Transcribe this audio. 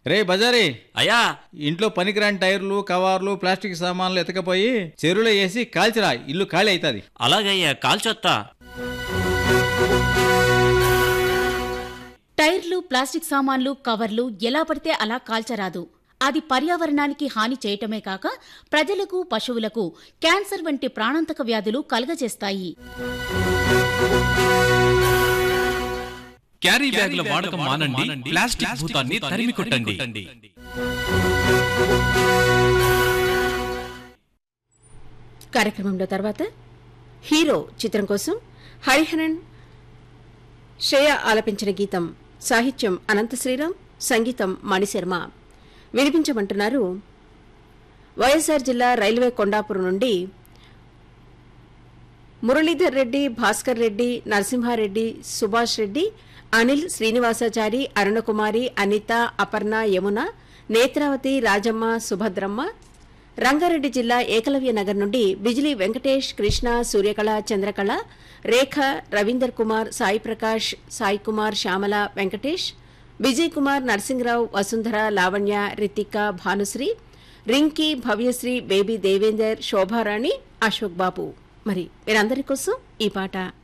రే బజారీ అయ్యా ఇంట్లో పనికిరాని టైర్లు కవర్లు ప్లాస్టిక్ సామాన్లు ఎతకపోయి చెరువులో వేసి కాల్చిరా ఇల్లు ఖాళీ అవుతుంది అలాగయ్యా కాల్చొత్తా టైర్లు ప్లాస్టిక్ సామాన్లు కవర్లు ఎలా పడితే అలా కాల్చరాదు అది పర్యావరణానికి హాని చేయటమే కాక ప్రజలకు పశువులకు క్యాన్సర్ వంటి ప్రాణాంతక వ్యాధులు కలుగజేస్తాయి క్యారీ బ్యాగుల వాడకం మానండి ప్లాస్టిక్ భూతాన్ని తరిమి కొట్టండి కార్యక్రమంలో తర్వాత హీరో చిత్రం కోసం హరిహరన్ శ్రేయ ఆలపించిన గీతం సాహిత్యం అనంత శ్రీరామ్ సంగీతం మణిశర్మ వినిపించమంటున్నారు వైఎస్ఆర్ జిల్లా రైల్వే కొండాపురం నుండి మురళీధర్ రెడ్డి భాస్కర్ రెడ్డి నరసింహారెడ్డి సుభాష్ రెడ్డి అనిల్ శ్రీనివాసాచారి అరుణకుమారి అనిత అపర్ణ యమున నేత్రావతి రాజమ్మ సుభద్రమ్మ రంగారెడ్డి జిల్లా ఏకలవ్య నగర్ నుండి బిజిలీ వెంకటేష్ కృష్ణ సూర్యకళ చంద్రకళ రేఖ రవీందర్ కుమార్ సాయి ప్రకాష్ సాయి కుమార్ శ్యామల వెంకటేష్ విజయ్ కుమార్ నరసింహరావు వసుంధర లావణ్య రితిక భానుశ్రీ రింకీ భవ్యశ్రీ బేబీ దేవేందర్ శోభారాణి అశోక్ బాబు మరి వీరందరి కోసం ఈ పాట